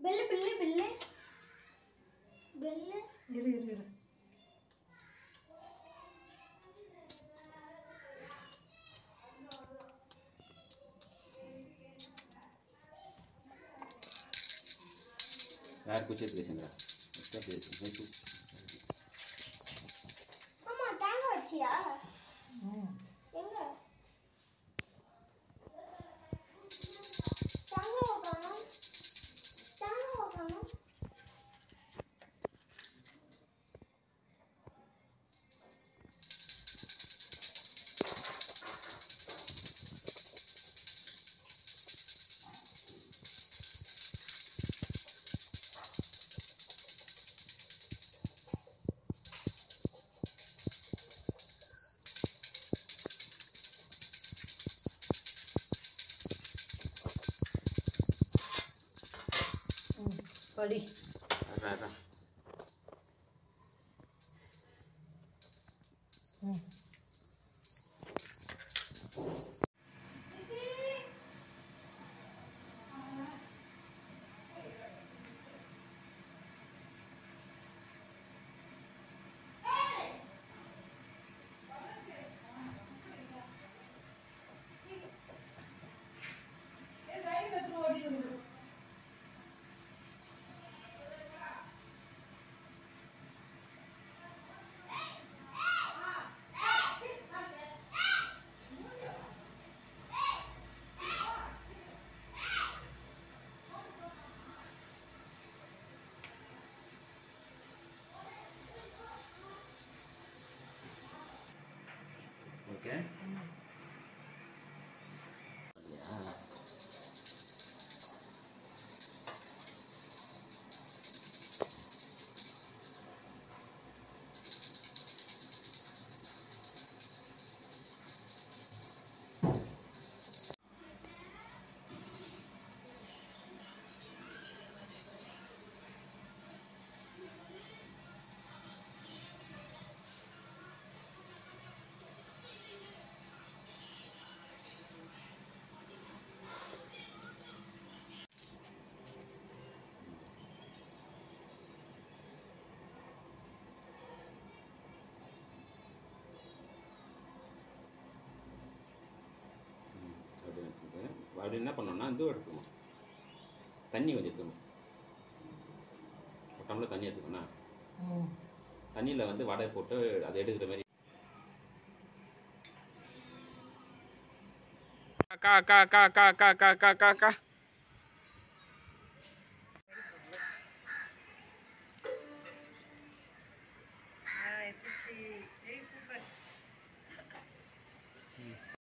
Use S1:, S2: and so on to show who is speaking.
S1: bell bell bell bell
S2: இரு இரு இரு
S3: யார் குச்சி பேசுங்களா பேசு
S1: ஆமா தேங்காய் வச்சியா
S2: ம்
S1: எங்க தேங்காய் காணோம் தேங்காய் காணோம்
S2: ம் படி
S3: அதான் அதான்
S2: ம்
S3: ஓகே அப்படியா ம், அப்படி வச்சுட்டு அப்படி என்ன பண்ணோம்னா இது எடுத்துக்கணும் தண்ணி கொஞ்சம் எடுத்துக்கணும் ஒரு டம்ளர் தண்ணி எடுத்துக்கணும்
S2: ம்
S3: தண்ணியில் வந்து வடை போட்டு அதை எடுக்கிற மாதிரி கா கா கா கா கா கா கா கா கா